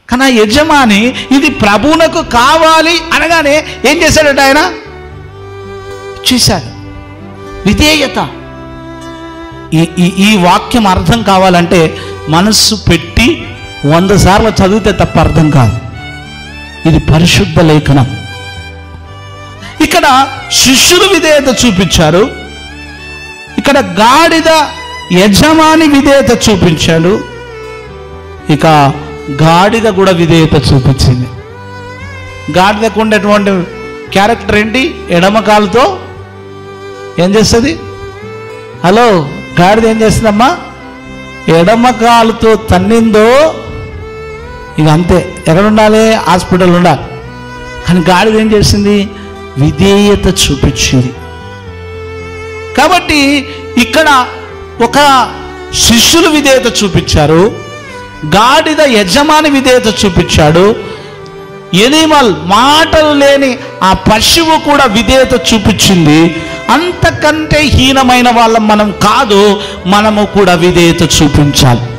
కానీ ఆ యజమాని ఇది ప్రభువునకు కావాలి అనగానే ఏం చేశాడట ఆయన చేశాడు విధేయత ఈ ఈ ఈ వాక్యం అర్థం కావాలంటే మనస్సు పెట్టి వంద సార్లు చదివితే తప్ప అర్థం కాదు ఇది పరిశుద్ధ లేఖనం ఇక్కడ శిష్యులు విధేయత చూపించారు ఇక్కడ గాడిద యజమాని విధేయత చూపించాడు ఇక గాడిద కూడా విధేయత చూపించింది గాడిదకు ఉండేటువంటి క్యారెక్టర్ ఏంటి ఎడమ కాలుతో ఏం చేస్తుంది హలో గాడిద ఏం చేస్తుందమ్మా ఎడమ కాలుతో తన్నిందో ఇక అంతే ఎక్కడ ఉండాలి హాస్పిటల్ ఉండాలి కానీ గాడిద ఏం చేసింది విధేయత చూపించింది కాబట్టి ఇక్కడ ఒక శిష్యులు విధేయత చూపించారు గాడిద యజమాని విధేయత చూపించాడు ఎనిమల్ మాటలు లేని ఆ పశువు కూడా విధేయత చూపించింది అంతకంటే హీనమైన వాళ్ళం మనం కాదు మనము కూడా విధేయత చూపించాలి